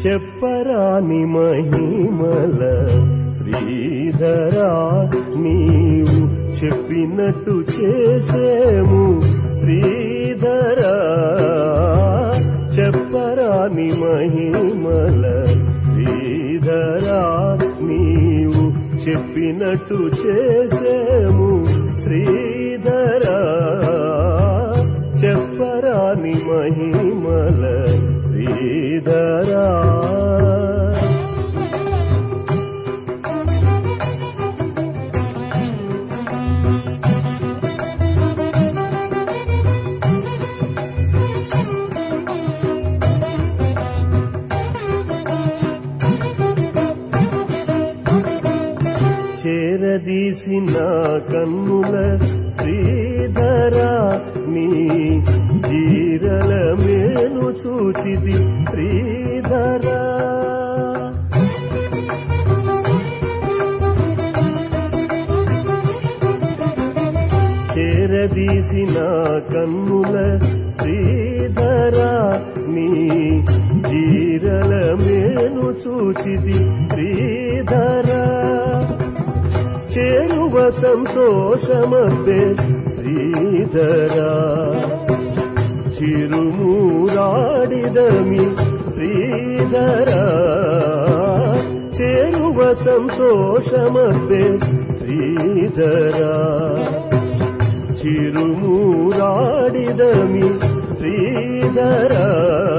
చెప్పరాని మహిమల శ్రీధరా నీవు చెప్పినట్టు చేసేము శ్రీధరా చెప్పరాని మహిమల శ్రీధరా నీవు చెప్పినట్టు చేసేము శ్రీధరా చెప్పరాని మహిమల శ్రీధరా చేరదీసిన కన్నుల శ్రీధరా నీ జీరల మేను చూచిది శ్రీధరా చేరదీసిన కన్నుల శ్రీధరా నీ జీరల మేను చూచిది శ్రీధరా చేరువ సంతోషమబ్బే శ్రీధరా చిరుమూరాడిదమి శ్రీధరా చేరువ సంతోషమబ్బే శ్రీధరా చిరుమూరాడిదమి శ్రీధరా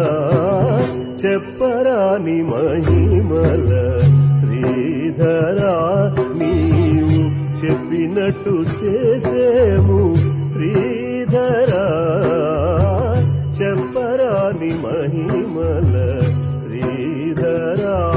చెప్పరాని మహిమల శ్రీధరా నీవు చెప్పినట్టు చేసేము శ్రీధరా చెప్పరాని మహిమల శ్రీధరా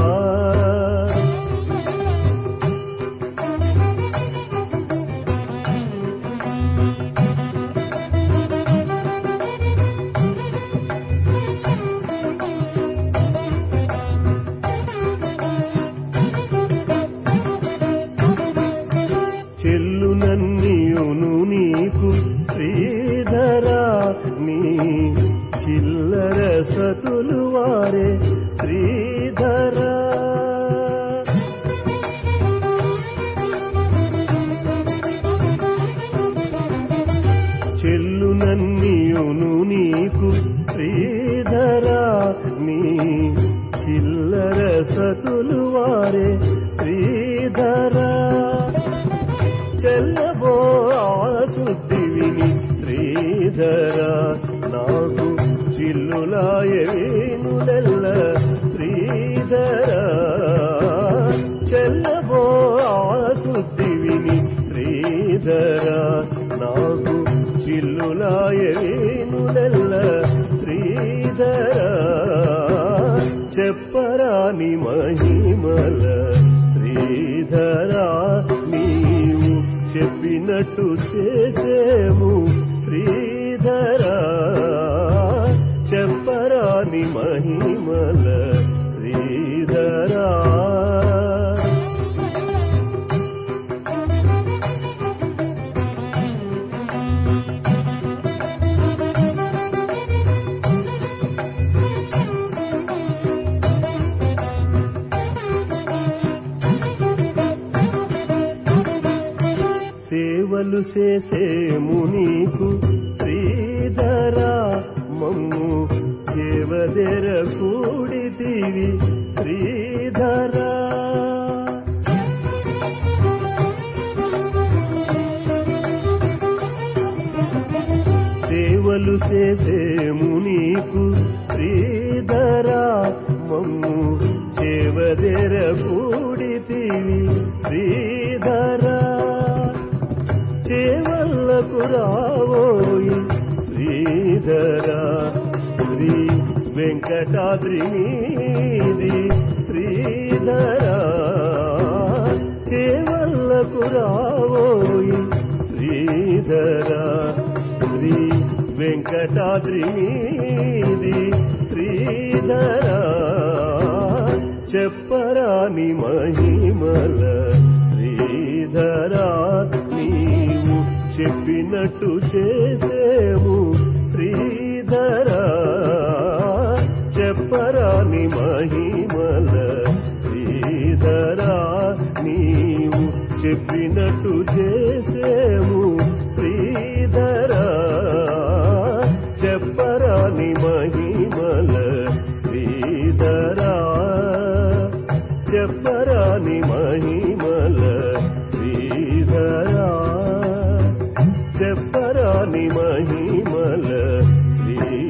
చెల్లునన్నీయును నీకు శ్రీధరా నీ చిల్లర సతులు వారే శ్రీధరా చెల్లునన్నీయును నీకు శ్రీధరా నీ చిల్లర సతులు వారే శ్రీధరా చెల్లబో శుద్ధి విని శ్రీధరా నాకు చిల్లులాయవేనులెల్ల శ్రీధరా చెల్లబో శుద్ధి విని శ్రీధరా నాకు చిల్లులాయవేనులెల్ల శ్రీధరా చెప్పరాని మహిమల శ్రీధరా నీవు చెప్పినట్టు చేసేము శ్రీధరా చెప్పరాని మహిమల శ్రీధరా సేవలు చేసేము నీకు శ్రీధరా మమ్ము దేవదెర కూడితివి శ్రీధరా సేవలు చేసేము నీకు శ్రీధరా మమ్ము చేవదెర కూడితివి శ్రీధరా చేవల్లకు రావోయి శ్రీధరా శ్రీ వెంకటాద్రి మీది శ్రీధరా చేవల్లకు రావోయి శ్రీధరా శ్రీ వెంకటాద్రి మీది శ్రీధరా చెప్పరాని మహిమల శ్రీధరా నీవు చెప్పినట్టు చేసేము శ్రీధరా చెప్పరాని మహిమల శ్రీధరా నీవు చెప్పినట్టు చేసేము శ్రీధరా చెప్పరాని మహిమల శ్రీధరా చెప్పరాని మహిమల శ్రీధరా చెప్పరాని మహిమల శ్రీ